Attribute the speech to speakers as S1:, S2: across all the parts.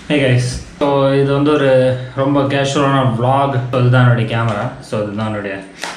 S1: Hey guys so இது வந்து ஒரு ரொம்ப கேஷுவலான vlog ஸோ இதுதான் என்னுடைய கேமரா ஸோ இதுதான் என்னுடைய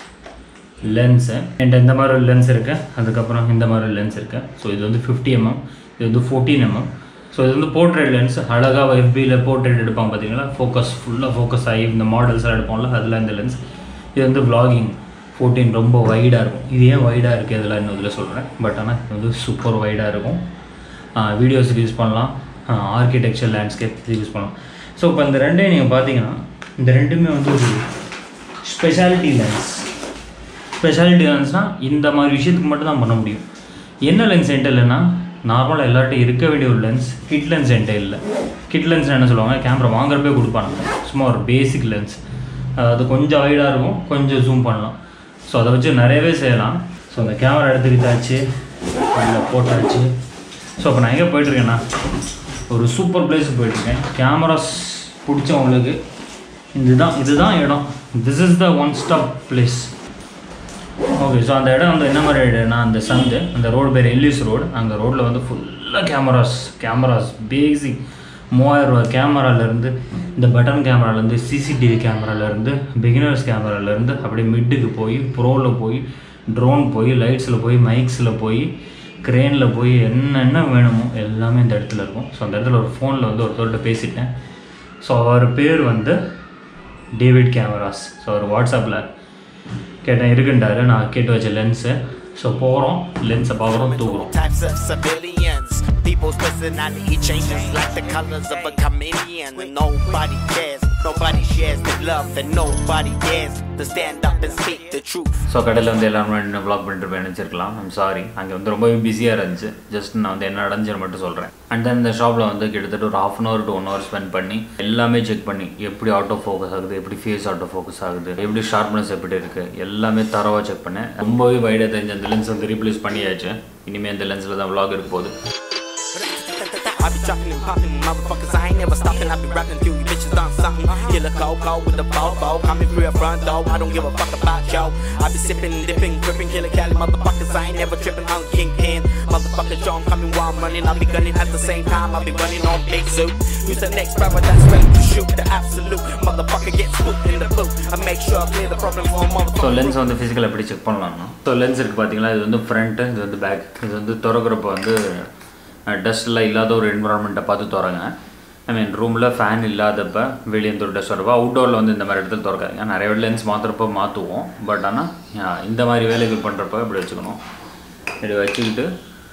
S1: லென்ஸு என்கிட்ட இந்த மாதிரி ஒரு லென்ஸ் இருக்குது அதுக்கப்புறம் இந்த மாதிரி ஒரு லென்ஸ் இருக்குது ஸோ இது வந்து ஃபிஃப்டி எம்எம் இது வந்து ஃபோர்டீன் எம்எம் ஸோ இது வந்து போர்ட்ரேட் லென்ஸ் அழகாக எஃபியில் போர்ட்ரேட் எடுப்பாங்க பார்த்தீங்களா ஃபோக்கஸ் ஃபுல்லாக ஃபோக்கஸ் ஆகி இந்த மாடல்ஸ்லாம் எடுப்போம்ல அதில் இந்த லென்ஸ் இது வந்து vlogging ஃபோர்டீன் ரொம்ப வைடாக இருக்கும் இது ஏன் வைடாக இருக்குது இதெல்லாம் இன்னும் இதில் சொல்கிறேன் பட் ஆனால் இது வந்து சூப்பர் வைடாக இருக்கும் வீடியோஸுக்கு யூஸ் பண்ணலாம் ஆர்கிடெக்சர் லேண்ட்ஸ்கேப் யூஸ் பண்ணலாம் ஸோ இப்போ இந்த ரெண்டையும் நீங்கள் பார்த்தீங்கன்னா இந்த ரெண்டுமே வந்து ஒரு ஸ்பெஷாலிட்டி லென்ஸ் ஸ்பெஷாலிட்டி லென்ஸ்னால் இந்த மாதிரி விஷயத்துக்கு மட்டும் தான் பண்ண முடியும் என்ன லென்ஸ் என்கிட்ட இல்லைன்னா நார்மலாக எல்லார்ட்டும் இருக்க வேண்டிய ஒரு லென்ஸ் கிட் லென்ஸ் என்கிட்ட இல்லை கிட் லென்ஸ் என்ன சொல்லுவாங்க கேமரா வாங்குறப்பே கொடுப்பாங்க சும்மா ஒரு பேசிக் லென்ஸ் அது கொஞ்சம் வைடாக இருக்கும் கொஞ்சம் ஜூம் பண்ணலாம் ஸோ அதை வச்சு நிறையவே செய்யலாம் ஸோ அந்த கேமரா எடுத்துக்கிட்டாச்சு அதில் போட்டாச்சு ஸோ இப்போ நான் எங்கே போயிட்டுருக்கேன்னா ஒரு சூப்பர் பிளேஸுக்கு போயிட்டுருக்கேன் கேமராஸ் பிடிச்சவங்களுக்கு இதுதான் இதுதான் இடம் this is the one stop place okay so அந்த இடம் வந்து என்ன மாதிரி இடம்னா அந்த சந்து அந்த ரோடு பேர் எல்லிஸ் ரோடு அந்த ரோட்டில் வந்து ஃபுல்லாக கேமராஸ் கேமராஸ் பேசிக் மூவாயிரம் ரூபா கேமராலேருந்து இந்த பட்டன் கேமராலேருந்து சிசிடிவி கேமராலேருந்து பிகினர்ஸ் கேமராலேருந்து அப்படியே மிட்டுக்கு போய் ப்ரோவில் போய் ட்ரோன் போய் லைட்ஸில் போய் மைக்ஸில் போய் க்ரேனில் போய் என்னென்ன வேணுமோ எல்லாமே இந்த இடத்துல இருக்கும் ஸோ அந்த இடத்துல ஒரு ஃபோனில் வந்து ஒருத்தர்கிட்ட பேசிட்டேன் ஸோ அவர் பேர் வந்து டேவிட் கேமராஸ் ஸோ அவர் வாட்ஸ்அப்பில் கேட்டேன் இருக்குன்றாரு நான் கேட்டு வச்ச லென்ஸு ஸோ போகிறோம் லென்ஸை பார்க்குறோம் தூக்குறோம்
S2: types of civilians. People's personality changes like the colors of a chameleon. And nobody cares, nobody shares the love, and nobody dares to stand up and speak the truth.
S1: So கடையில் வந்து எல்லாருமே என்ன vlog பண்ணிட்டு போய் நினச்சிருக்கலாம் I'm sorry அங்கே வந்து ரொம்பவே பிஸியாக இருந்துச்சு ஜஸ்ட் நான் வந்து என்ன நடந்துச்சுன்னு மட்டும் சொல்கிறேன் அண்ட் தென் இந்த ஷாப்பில் வந்து கிட்டத்தட்ட ஒரு half an hour to one hour spend பண்ணி எல்லாமே செக் பண்ணி எப்படி ஆட்டோ ஃபோக்கஸ் ஆகுது எப்படி ஃபேஸ் ஆட்டோ ஃபோக்கஸ் ஆகுது எப்படி ஷார்ப்னஸ் எப்படி இருக்குது எல்லாமே தரவாக செக் பண்ணேன் ரொம்பவே வைடாக தெரிஞ்ச அந்த லென்ஸ் வந்து ரீப்ளேஸ் பண்ணியாச்சு இனிமேல் இந்த லென்ஸில் தான் vlog இருக்க போகுது
S2: I be dropping and popping, motherfuckers. I ain't never stopping. I be rapping till you bitches done something. Killer go go with the bow bow. Coming through a front door. I don't give a fuck about yo. I be sipping, dipping, gripping, killer Cali, motherfuckers. I ain't never tripping on kingpin. Motherfucker, John coming while I'm running. I be gunning at the same time. I be running on big suit. Who's the next brother that's ready to shoot the absolute? Motherfucker, get swooped in the boot. I make sure I clear the problem for a
S1: so
S2: motherfucker.
S1: Lens வந்து physical எப்படி check பண்ணலாம்னா so lens இருக்குது பார்த்தீங்களா இது வந்து front இது வந்து back இது வந்து திறக்கிறப்ப வந்து டஸ்ட்லாம் இல்லாத ஒரு என்வரான்மெண்ட்டை பார்த்து திறங்க ஐ மீன் ரூமில் ஃபேன் இல்லாதப்ப வெளியே இருந்து ஒரு டஸ்ட் வரப்போ அவுட்டோரில் வந்து இந்த மாதிரி இடத்துல திறக்காதீங்க நிறைய பேர் லென்ஸ் மாற்றுறப்ப மாற்றுவோம் பட் ஆனால் இந்த மாதிரி வேலைகள் பண்ணுறப்ப இப்படி வச்சுக்கணும் இப்படி வச்சுக்கிட்டு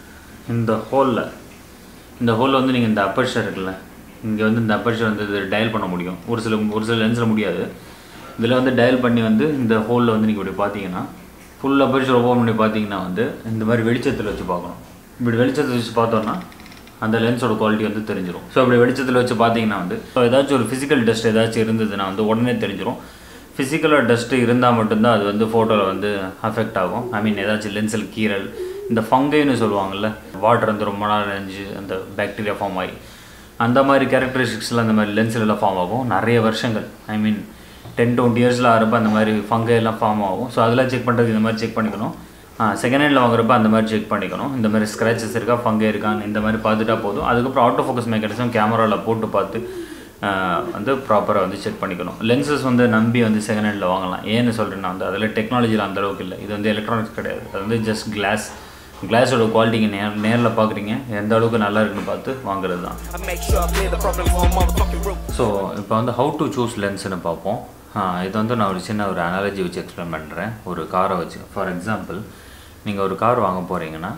S1: இந்த ஹோலில் இந்த ஹோலில் வந்து நீங்கள் இந்த அப்பர்ச்சர் இருக்குல்ல இங்கே வந்து இந்த அப்பர்ச்சர் வந்து இது டயல் பண்ண முடியும் ஒரு சில ஒரு சில லென்ஸில் முடியாது இதில் வந்து டயல் பண்ணி வந்து இந்த ஹோலில் வந்து நீங்கள் இப்படி பார்த்தீங்கன்னா ஃபுல் அப்பர்ச்சர் ஓப்பன் பண்ணி பார்த்தீங்கன்னா வந்து இந்த மாதிரி வெளிச்சத்தில் வச்சு பார்க்கணும் இப்படி வெளிச்சத்தில் வச்சு பார்த்தோன்னா அந்த லென்ஸோட குவாலிட்டி வந்து தெரிஞ்சிடும் ஸோ இப்படி வெளிச்சத்தில் வச்சு பார்த்தீங்கன்னா வந்து ஸோ ஏதாச்சும் ஒரு ஃபிசிக்கல் டஸ்ட் ஏதாச்சும் இருந்ததுன்னா வந்து உடனே தெரிஞ்சிடும் ஃபிசிக்கலாக டஸ்ட்டு இருந்தால் மட்டும்தான் அது வந்து ஃபோட்டோவில் வந்து அஃபெக்ட் ஆகும் ஐ மீன் ஏதாச்சும் லென்ஸில் கீறல் இந்த ஃபங்கைன்னு சொல்லுவாங்கள்ல வாட்டர் வந்து ரொம்ப நாள் நினைஞ்சு அந்த பாக்டீரியா ஃபார்ம் ஆகி அந்த மாதிரி கேரக்டரிஸ்டிக்ஸில் அந்த மாதிரி லென்ஸில் எல்லாம் ஃபார்ம் ஆகும் நிறைய வருஷங்கள் ஐ மீன் டென் டுவெண்ட்டி இயர்ஸில் ஆகிறப்ப அந்த மாதிரி ஃபங்கை எல்லாம் ஃபார்ம் ஆகும் ஸோ அதெல்லாம் செக் பண்ணுறதுக்கு இந்த மாதிரி செக் பண்ணிக்கணும் செகண்ட் ஹேண்டில் வாங்குறப்ப அந்த மாதிரி செக் பண்ணிக்கணும் இந்த மாதிரி ஸ்க்ராச்சஸ் இருக்கா ஃபங்கை இருக்கான்னு இந்த மாதிரி பார்த்துட்டா போதும் அதுக்கப்புறம் ஆட்டோ ஃபோக்கஸ் மெக்கானிசம் கேமராவில் போட்டு பார்த்து ஆஹ், வந்து ப்ராப்பராக வந்து செக் பண்ணிக்கணும் லென்சஸ் வந்து நம்பி வந்து செகண்ட் ஹேண்டில் வாங்கலாம் ஏன்னு சொல்கிறேன்னா வந்து அதில் டெக்னாலஜியில் அந்த அளவுக்கு இல்லை இது வந்து எலக்ட்ரானிக்ஸ் கிடையாது அது வந்து ஜஸ்ட் கிளாஸ் கிளாஸோட குவாலிட்டிங்க நேர் நேரில் பார்க்குறீங்க எந்த அளவுக்கு நல்லா இருக்குன்னு பார்த்து வாங்குறது தான்
S2: I make sure I clear the problem for a motherfucking root.
S1: So இப்போ வந்து ஹவு டு சூஸ் லென்ஸ்னு பார்ப்போம் ஆ, இது வந்து நான் ஒரு சின்ன ஒரு அனாலஜி வச்சு எக்ஸ்பிளைன் பண்ணுறேன் ஒரு காரை வச்சு ஃபார் எக்ஸாம்பிள் நீங்கள் ஒரு கார் வாங்க போகிறீங்கன்னா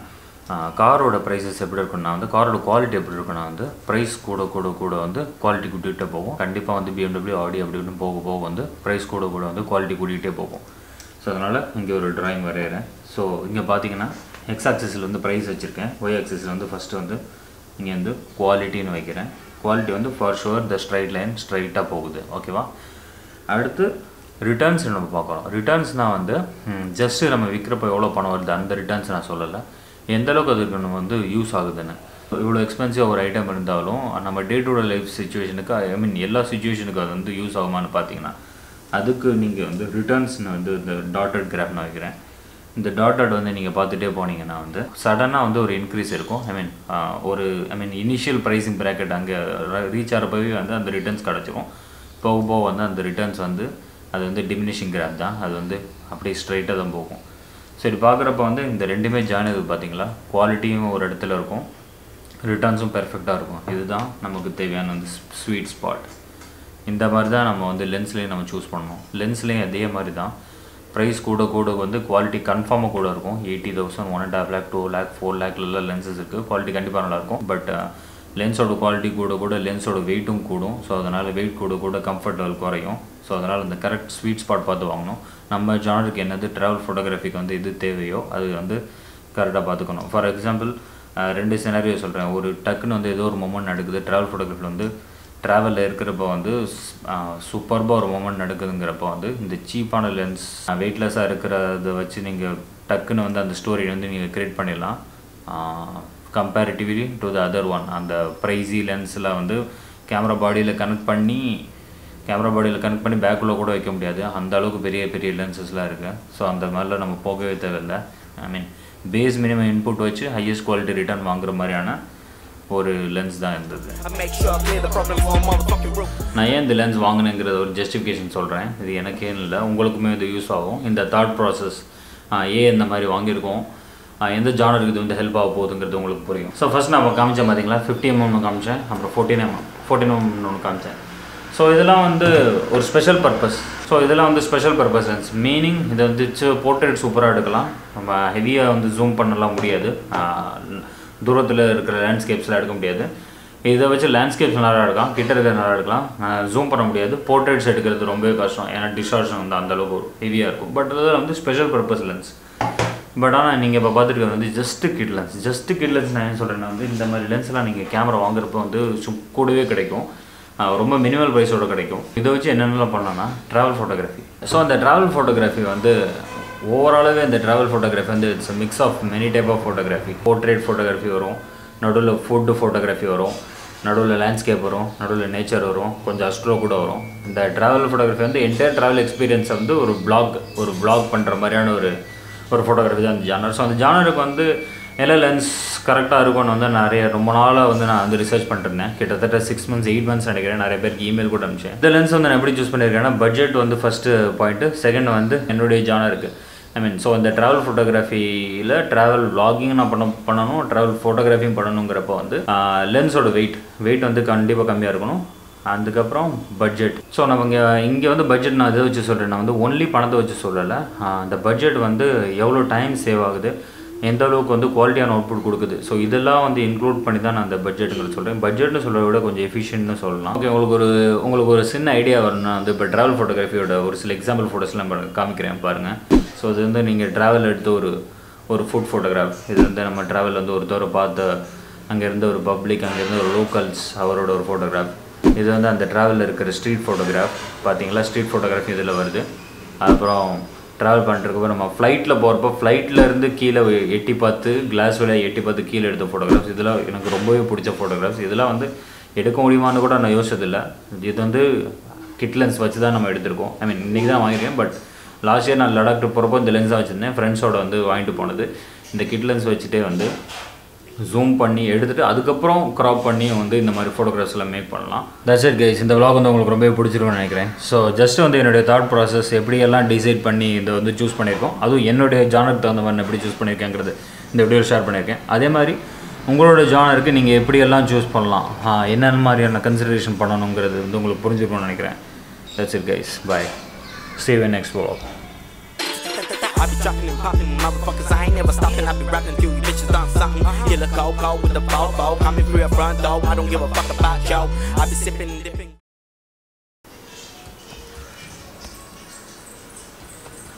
S1: காரோட ப்ரைஸஸ் எப்படி இருக்குன்னா வந்து காரோட குவாலிட்டி எப்படி இருக்குன்னா வந்து ப்ரைஸ் கூட கூட கூட வந்து குவாலிட்டி கூட்டிகிட்டே போகும் கண்டிப்பாக வந்து BMW ஆடி அப்படி இப்படின்னு போக போக வந்து ப்ரைஸ் கூட கூட வந்து குவாலிட்டி கூட்டிகிட்டே போகும் ஸோ அதனால் இங்கே ஒரு டிராயிங் வரைகிறேன் ஸோ இங்கே பார்த்தீங்கன்னா எக்ஸ் ஆக்சிஸில் வந்து ப்ரைஸ் வச்சுருக்கேன் ஒய் ஆக்சிஸில் வந்து ஃபஸ்ட்டு வந்து இங்கே வந்து குவாலிட்டின்னு வைக்கிறேன் குவாலிட்டி வந்து for sure the straight line ஸ்ட்ரைட்டாக போகுது ஓகேவா அடுத்து ரிட்டர்ன்ஸ் நம்ம பார்க்குறோம் ரிட்டர்ன்ஸ்னால் வந்து ஜஸ்ட்டு நம்ம விற்கிறப்ப எவ்வளோ பணம் வருது அந்த ரிட்டர்ன்ஸ் நான் சொல்லலை எந்த அளவுக்கு அதுக்கு நம்ம வந்து யூஸ் ஆகுதுன்னு இவ்வளோ எக்ஸ்பென்சிவ் ஒரு ஐட்டம் இருந்தாலும் நம்ம டே டு டே லைஃப் சுச்சுவேஷனுக்கு ஐ மீன் எல்லா சுச்சுவேஷனுக்கு அது வந்து யூஸ் ஆகுமான்னு பார்த்தீங்கன்னா அதுக்கு நீங்கள் வந்து ரிட்டர்ன்ஸ்னு வந்து இந்த டாட்டட் கிராஃப் நான் வைக்கிறேன் இந்த டாட் டாட் வந்து நீங்கள் பார்த்துட்டே போனீங்கன்னா வந்து சடனாக வந்து ஒரு இன்க்ரீஸ் இருக்கும் ஐ மீன் ஒரு I mean initial pricing bracket அங்கே ரீச் ஆகிறப்பவே வந்து அந்த ரிட்டர்ன்ஸ் கிடச்சிரும் போக போக வந்து அந்த ரிட்டர்ன்ஸ் வந்து அது வந்து டிமினிஷிங் கிராஃப் தான் அது வந்து அப்படியே ஸ்ட்ரைட்டாக தான் போகும் சரி பார்க்குறப்ப வந்து இந்த ரெண்டுமே ஜாயின் இது பார்த்தீங்களா குவாலிட்டியும் ஒரு இடத்துல இருக்கும் ரிட்டர்ன்ஸும் பெர்ஃபெக்டாக இருக்கும் இதுதான் நமக்கு தேவையான வந்து ஸ்வீட் ஸ்பாட் இந்த மாதிரி தான் நம்ம வந்து லென்ஸ்லேயும் நம்ம சூஸ் பண்ணணும் லென்ஸ்லேயும் அதே மாதிரி தான் ப்ரைஸ் கூட கூட வந்து குவாலிட்டி கன்ஃபார்மாக கூட இருக்கும் eighty thousand one and half lakh two lakh four லேக்லலாம் லென்சஸ் இருக்குது குவாலிட்டி கண்டிப்பாக நல்லாயிருக்கும் பட் லென்ஸோட குவாலிட்டி கூட கூட லென்ஸோட வெயிட்டும் கூடும் ஸோ அதனால் வெயிட் கூட கூட கம்ஃபர்ட் லெவல் குறையும் ஸோ அதனால் அந்த கரெக்ட் ஸ்வீட் ஸ்பாட் பார்த்து வாங்கணும் நம்ம ஜானருக்கு என்னது ட்ராவல் ஃபோட்டோகிராஃபிக்கு வந்து இது தேவையோ அது வந்து கரெக்டாக பார்த்துக்கணும் ஃபார் எக்ஸாம்பிள் ரெண்டு சினாரியோ சொல்கிறேன் ஒரு டக்குன்னு வந்து ஏதோ ஒரு மொமெண்ட் நடக்குது ட்ராவல் ஃபோட்டோகிராஃபியில் வந்து ட்ராவலில் இருக்கிறப்ப வந்து சூப்பர்பாக ஒரு மூமெண்ட் நடக்குதுங்கிறப்ப வந்து இந்த சீப்பான லென்ஸ் வெயிட்லெஸ்ஸாக இருக்கிறத வச்சு நீங்கள் டக்குன்னு வந்து அந்த ஸ்டோரி வந்து நீங்கள் க்ரியேட் பண்ணிடலாம் comparatively to the other one அந்த ப்ரைஸி லென்ஸில் வந்து கேமரா பாடியில் கனெக்ட் பண்ணி கேமரா பாடியில் கனெக்ட் பண்ணி பேக்குள்ளே கூட வைக்க முடியாது அந்த அளவுக்கு பெரிய பெரிய லென்சஸ்லாம் இருக்குது ஸோ அந்த மாதிரிலாம் நம்ம போகவே தேவையில்லை I mean base minimum input வச்சு ஹையஸ்ட் குவாலிட்டி ரிட்டர்ன் வாங்குற மாதிரியான ஒரு லென்ஸ் தான் இருந்தது
S2: I make sure I clear the problem for a motherfucking room.
S1: நான் ஏன் இந்த லென்ஸ் வாங்கினேங்கிறத ஒரு ஜஸ்டிஃபிகேஷன் சொல்கிறேன் இது எனக்கே இல்லை உங்களுக்குமே இது யூஸ் ஆகும் இந்த தாட் ப்ராசஸ் ஏன் இந்த மாதிரி வாங்கியிருக்கோம் ஆஹ் எந்த ஜானருக்கு இது வந்து ஹெல்ப் ஆக போகுதுங்கிறது உங்களுக்கு புரியும் ஸோ ஃபஸ்ட் நான் காமிச்சேன் பார்த்தீங்களா ஃபிஃப்டி எம்எம் ஒன்று காமிச்சேன் அப்புறம் ஃபோர்டீன் எம்எம் ஃபோர்டீன் எம்எம் ஒன்று காமிச்சேன் ஸோ இதெல்லாம் வந்து ஒரு ஸ்பெஷல் பர்பஸ் ஸோ இதெல்லாம் வந்து ஸ்பெஷல் பர்பஸ் லென்ஸ் மீனிங் இதை வந்து போர்ட்ரேட் சூப்பராக எடுக்கலாம் நம்ம ஹெவியாக வந்து ஜூம் பண்ணலாம் முடியாது தூரத்தில் இருக்கிற லேண்ட்ஸ்கேப்ஸ்லாம் எடுக்க முடியாது இதை வச்சு லேண்ட்ஸ்கேப்ஸ் நல்லா எடுக்கலாம் கிட்ட இருக்கிற நல்லா எடுக்கலாம் ஜூம் பண்ண முடியாது போர்ட்ரேட்ஸ் எடுக்கிறது ரொம்பவே கஷ்டம் ஏன்னா டிஸ்டார்ஷன் வந்து அந்தளவுக்கு ஹெவியாக இருக்கும் பட் இதில் வந்து ஸ்பெஷல் பர்பஸ் லென்ஸ் பட் ஆனால் நீங்கள் இப்போ பார்த்துட்டு வந்து just kit lens just kit lens நான் என்ன சொல்கிறேன்னா வந்து இந்த மாதிரி லென்ஸ்லாம் நீங்கள் கேமரா வாங்குறப்ப வந்து சு- கூடவே கிடைக்கும் ஆஹ் ரொம்ப மினிமல் ப்ரைஸோட கிடைக்கும் இதை வச்சு என்னென்னலாம் பண்ணலாம்னா ட்ராவல் ஃபோட்டோகிராஃபி ஸோ அந்த ட்ராவல் ஃபோட்டோகிராஃபி வந்து ஓவராலாகவே இந்த ட்ராவல் ஃபோட்டோகிராஃபி வந்து it's mix of many type of photography portrait photography வரும் நடுவில் ஃபுட்டு ஃபோட்டோகிராஃபி வரும் நடுவில் லேண்ட்ஸ்கேப் வரும் நடுவில் நேச்சர் வரும் கொஞ்சம் அஸ்ட்ரோ கூட வரும் இந்த ட்ராவல் ஃபோட்டோகிராஃபி வந்து என்டையர் ட்ராவல் எக்ஸ்பீரியன்ஸை வந்து ஒரு பிளாக் ஒரு பிளாக் பண்ணுற மாதிரியான ஒரு ஒரு ஃபோட்டோகிராஃபி தான் அந்த ஜானர் ஸோ அந்த ஜானருக்கு வந்து எல்லா லென்ஸ் கரெக்டாக இருக்கும்னு வந்து நிறைய ரொம்ப நாளாக வந்து நான் வந்து ரிசர்ச் பண்ணிருந்தேன் கிட்டத்தட்ட சிக்ஸ் மந்த்ஸ் எயிட் மந்த்ஸ் நினைக்கிறேன் நிறைய பேருக்கு இமெயில் கூட அனுப்பிச்சேன் இந்த லென்ஸ் வந்து நான் எப்படி சூஸ் பண்ணியிருக்கேன்னா பட்ஜெட் வந்து ஃபஸ்ட்டு பாயிண்ட்டு செகண்ட் வந்து என்னுடைய ஜானருக்கு ஐ மீன் ஸோ இந்த ட்ராவல் ஃபோட்டோகிராஃபியில் ட்ராவல் vlogging நான் பண்ண பண்ணணும் ட்ராவல் ஃபோட்டோகிராஃபியும் பண்ணணுங்கிறப்ப வந்து லென்ஸோட வெயிட் வெயிட் வந்து கண்டிப்பாக கம்மியாக இருக்கணும் அதுக்கப்புறம் பட்ஜெட் ஸோ நம்ம இங்கே இங்கே வந்து பட்ஜெட் நான் எதை வச்சு சொல்கிறேன் நான் வந்து ஒன்லி பணத்தை வச்சு சொல்லலை அந்த பட்ஜெட் வந்து எவ்வளோ டைம் சேவ் ஆகுது எந்த அளவுக்கு வந்து குவாலிட்டியான அவுட்புட் கொடுக்குது ஸோ இதெல்லாம் வந்து இன்க்ளூட் பண்ணி தான் நான் அந்த பட்ஜெட்டுங்கிறது சொல்கிறேன் பட்ஜெட்னு சொல்கிறத விட கொஞ்சம் எஃபிஷியன்ட்னு சொல்லலாம் ஓகே உங்களுக்கு ஒரு உங்களுக்கு ஒரு சின்ன ஐடியா வரணும் வந்து இப்போ ட்ராவல் ஃபோட்டோகிராஃபியோட ஒரு சில எக்ஸாம்பிள் ஃபோட்டோஸ்லாம் காமிக்கிறேன் பாருங்கள் ஸோ இது வந்து நீங்கள் ட்ராவல் எடுத்த ஒரு ஒரு ஃபுட் ஃபோட்டோகிராஃப் இது வந்து நம்ம ட்ராவல் வந்து ஒரு தூரம் பார்த்த அங்கே இருந்த ஒரு பப்ளிக் அங்கே இருந்த ஒரு லோக்கல்ஸ் அவரோட ஒரு ஃபோட்டோகிராஃப் இது வந்து அந்த ட்ராவலில் இருக்கிற ஸ்ட்ரீட் ஃபோட்டோகிராஃப் பார்த்தீங்களா ஸ்ட்ரீட் ஃபோட்டோகிராஃபி இதில் வருது அப்புறம் ட்ராவல் பண்ணிட்டுருக்கப்போ நம்ம ஃப்ளைட்டில் போகிறப்போ ஃப்ளைட்டில் இருந்து கீழே எட்டி பார்த்து கிளாஸ் வழியாக எட்டி பார்த்து கீழே எடுத்த ஃபோட்டோகிராஃப்ஸ் இதெல்லாம் எனக்கு ரொம்பவே பிடிச்ச ஃபோட்டோகிராஃப்ஸ் இதெல்லாம் வந்து எடுக்க முடியுமான்னு கூட நான் யோசிச்சதில்லை இது வந்து கிட் லென்ஸ் வச்சு தான் நம்ம எடுத்திருக்கோம் ஐ மீன் இன்றைக்கி தான் வாங்கியிருக்கேன் பட் லாஸ்ட் இயர் நான் லடாக் trip போகிறப்போ இந்த லென்ஸ் தான் வச்சுருந்தேன் ஃப்ரெண்ட்ஸோட வந்து வாங்கிட்டு போனது இந்த கிட் லென்ஸ் வச்சுட்டே வந்து ஜூம் பண்ணி எடுத்துட்டு அதுக்கப்புறம் க்ராப் பண்ணி வந்து இந்த மாதிரி photographs எல்லாம் மேக் பண்ணலாம் தட்ஸ் இட் கைஸ் இந்த vlog வந்து உங்களுக்கு ரொம்பவே பிடிச்சிருக்கும்னு நினைக்கிறேன் ஸோ ஜஸ்ட் வந்து என்னுடைய தாட் ப்ராசஸ் எப்படியெல்லாம் டிசைட் பண்ணி இதை வந்து சூஸ் பண்ணியிருக்கோம் அதுவும் என்னுடைய ஜானருக்கு தகுந்த மாதிரி நான் எப்படி சூஸ் பண்ணியிருக்கேங்கிறது இந்த வீடியோ ஷேர் பண்ணியிருக்கேன் அதே மாதிரி உங்களோட ஜானருக்கு நீங்கள் எப்படியெல்லாம் சூஸ் பண்ணலாம் ஆஹ் என்னென்ன மாதிரியான கன்சிடரேஷன் பண்ணணுங்கிறது வந்து உங்களுக்கு புரிஞ்சிருக்கும்னு நினைக்கிறேன் that's it guys bye see you in next vlog
S2: I be dropping and popping motherfuckers. I ain't never stopping. I be rapping till you bitches done something. Killer go go with the bow bow. Coming through a front door. I don't give a fuck about yo. I be sipping, dipping.